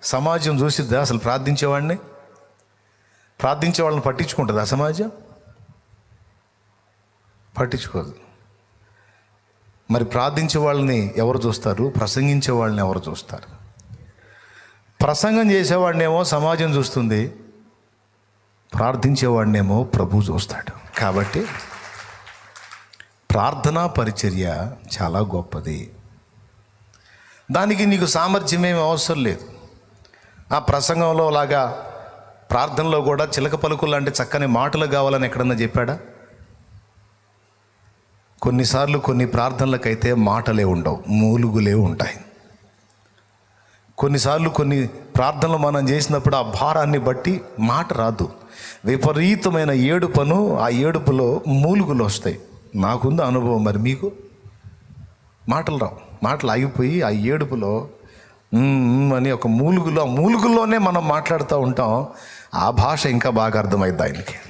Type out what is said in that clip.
సమాజం చూసిద్దా అసలు ప్రార్థించేవాడిని ప్రార్థించే వాళ్ళని పట్టించుకుంటుందా సమాజం పట్టించుకోదు మరి ప్రార్థించే వాళ్ళని ఎవరు చూస్తారు ప్రసంగించే వాళ్ళని ఎవరు చూస్తారు ప్రసంగం చేసేవాడినేమో సమాజం చూస్తుంది ప్రార్థించేవాడినేమో ప్రభు చూస్తాడు కాబట్టి ప్రార్థనా పరిచర్య చాలా గొప్పది దానికి నీకు సామర్థ్యం ఏమి అవసరం లేదు ఆ ప్రసంగంలో లాగా ప్రార్థనలో కూడా చిలక పలుకులు లాంటి చక్కని మాటలు కావాలని ఎక్కడన్నా చెప్పాడా కొన్నిసార్లు కొన్ని ప్రార్థనలకైతే మాటలే ఉండవు మూలుగులే ఉంటాయి కొన్నిసార్లు కొన్ని ప్రార్థనలు మనం చేసినప్పుడు ఆ భారాన్ని బట్టి మాట రాదు విపరీతమైన ఏడుపను ఆ ఏడుపులో మూలుగులు వస్తాయి నాకుంది అనుభవం మరి మీకు మాటలు రావు మాటలు ఆగిపోయి ఆ ఏడుపులో "ఉమ్, ఉమ్" అని ఒక మూలుగులో ఆ మూలుగుల్లోనే మనం మాట్లాడుతూ ఉంటాం ఆ భాష ఇంకా బాగా అర్థమైద్ది ఆయనకి